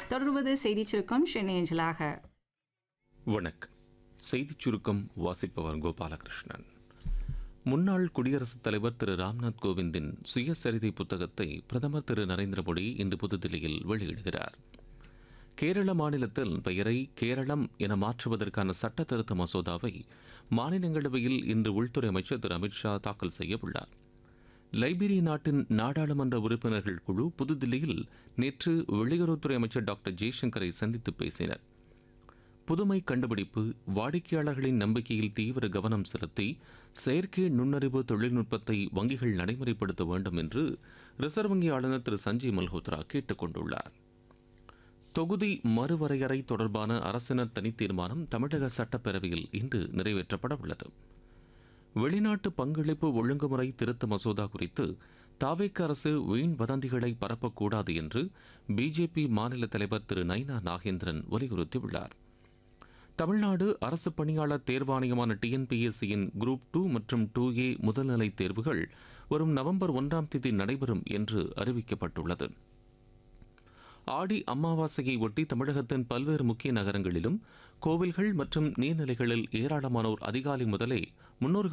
தொடர்வது செய்திச் சுருக்கம் சென்னை அஞ்சலாக வணக்கம் செய்திச் சுருக்கம் வாசிப்பவர் கோபாலகிருஷ்ணன் முன்னாள் குடியரசுத் தலைவர் திரு ராம்நாத் கோவிந்தின் சுயசரிதை புத்தகத்தை பிரதமர் திரு நரேந்திர மோடி இன்று புதுதில்லியில் வெளியிடுகிறார் கேரள மாநிலத்தில் பெயரை கேரளம் என மாற்றுவதற்கான சட்ட திருத்த மசோதாவை மாநிலங்களவையில் இன்று உள்துறை அமைச்சர் திரு அமித்ஷா தாக்கல் செய்ய உள்ளார் லைபீரிய நாட்டின் நாடாளுமன்ற உறுப்பினர்கள் குழு புதுதில்லியில் நேற்று வெளியுறவுத்துறை அமைச்சர் டாக்டர் ஜெய்சங்கரை சந்தித்து பேசினர் புதுமை கண்டுபிடிப்பு வாடிக்கையாளர்களின் நம்பிக்கையில் தீவிர கவனம் செலுத்தி செயற்கை நுண்ணறிவு தொழில்நுட்பத்தை வங்கிகள் நடைமுறைப்படுத்த வேண்டும் என்று ரிசர்வ் வங்கி ஆளுநர் திரு சஞ்சய் மல்ஹோத்ரா கேட்டுக் கொண்டுள்ளார் தொகுதி மறுவரையறை தொடர்பான அரசினர் தனித்தீர்மானம் தமிழக சட்டப்பேரவையில் இன்று நிறைவேற்றப்பட உள்ளது வெளிநாட்டு பங்களிப்பு ஒழுங்குமுறை திருத்த மசோதா குறித்து தாவேக்க அரசு வீண் வதந்திகளை பரப்பக்கூடாது என்று பிஜேபி மாநில தலைவர் திரு நைனா நாகேந்திரன் வலியுறுத்தியுள்ளார் தமிழ்நாடு அரசு பணியாளர் தேர்வாணையமான டிஎன்பிஎஸ்சியின் குரூப் டூ மற்றும் டூ ஏ முதல்நிலை தேர்வுகள் வரும் நவம்பர் ஒன்றாம் தேதி நடைபெறும் என்று அறிவிக்கப்பட்டுள்ளது ஆடி அமாவாசையை ஒட்டி தமிழகத்தின் பல்வேறு முக்கிய நகரங்களிலும் கோவில்கள் மற்றும் நீர்நிலைகளில் ஏராளமானோர் அதிகாலை முதலே முன்னோர்கள்